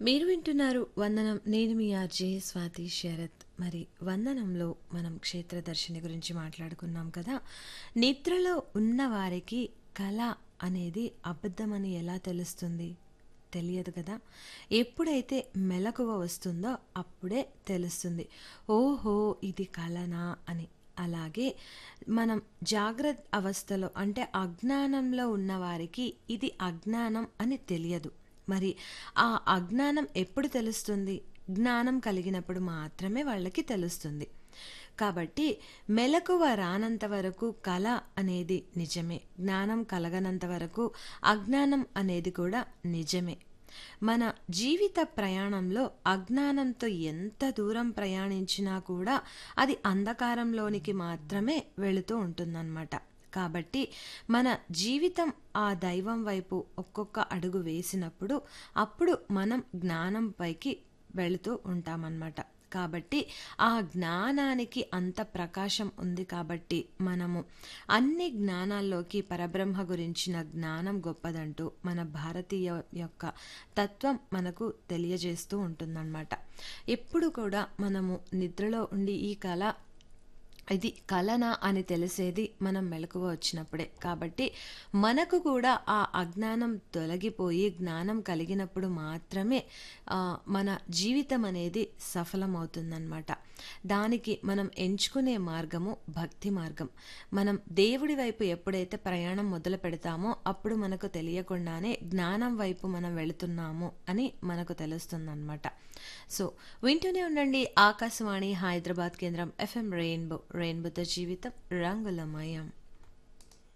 మీరు వింటున్నారు వందనం నేను మీ ఆర్జే స్వాతి శరత్ మరి వందనంలో మనం క్షేత్రదర్శిని గురించి మాట్లాడుకున్నాం కదా నిద్రలో ఉన్న వారికి కళ అనేది అబద్ధమని ఎలా తెలుస్తుంది తెలియదు కదా ఎప్పుడైతే మెలకువ వస్తుందో అప్పుడే తెలుస్తుంది ఓహో ఇది కలనా అని అలాగే మనం జాగ్రత్త అవస్థలో అంటే అజ్ఞానంలో ఉన్న వారికి ఇది అజ్ఞానం అని తెలియదు మరి ఆ అజ్ఞానం ఎప్పుడు తెలుస్తుంది జ్ఞానం కలిగినప్పుడు మాత్రమే వాళ్ళకి తెలుస్తుంది కాబట్టి మెలకువ రానంత వరకు కళ అనేది నిజమే జ్ఞానం కలగనంత వరకు అజ్ఞానం అనేది కూడా నిజమే మన జీవిత ప్రయాణంలో అజ్ఞానంతో ఎంత దూరం ప్రయాణించినా కూడా అది అంధకారంలోనికి మాత్రమే వెళుతూ ఉంటుందన్నమాట కాబట్టి మన జీవితం ఆ దైవం వైపు ఒక్కొక్క అడుగు వేసినప్పుడు అప్పుడు మనం జ్ఞానం పైకి వెళుతూ ఉంటామన్నమాట కాబట్టి ఆ జ్ఞానానికి అంత ప్రకాశం ఉంది కాబట్టి మనము అన్ని జ్ఞానాల్లోకి పరబ్రహ్మ గురించిన జ్ఞానం గొప్పదంటూ మన భారతీయ యొక్క తత్వం మనకు తెలియజేస్తూ ఉంటుందన్నమాట ఎప్పుడు కూడా మనము నిద్రలో ఉండి ఈ కళ ఇది కలనా అని తెలిసేది మనం మెలకువ వచ్చినప్పుడే కాబట్టి మనకు కూడా ఆ అజ్ఞానం తొలగిపోయి జ్ఞానం కలిగినప్పుడు మాత్రమే మన జీవితం అనేది సఫలమవుతుందన్నమాట దానికి మనం ఎంచుకునే మార్గము భక్తి మార్గం మనం దేవుడి వైపు ఎప్పుడైతే ప్రయాణం మొదలు పెడతామో అప్పుడు మనకు తెలియకుండానే జ్ఞానం వైపు మనం వెళుతున్నాము అని మనకు తెలుస్తుందన్నమాట సో వింటూనే ఉండండి ఆకాశవాణి హైదరాబాద్ కేంద్రం ఎఫ్ఎం రెయిన్బో రెయిన్బోతో జీవితం రంగులమయం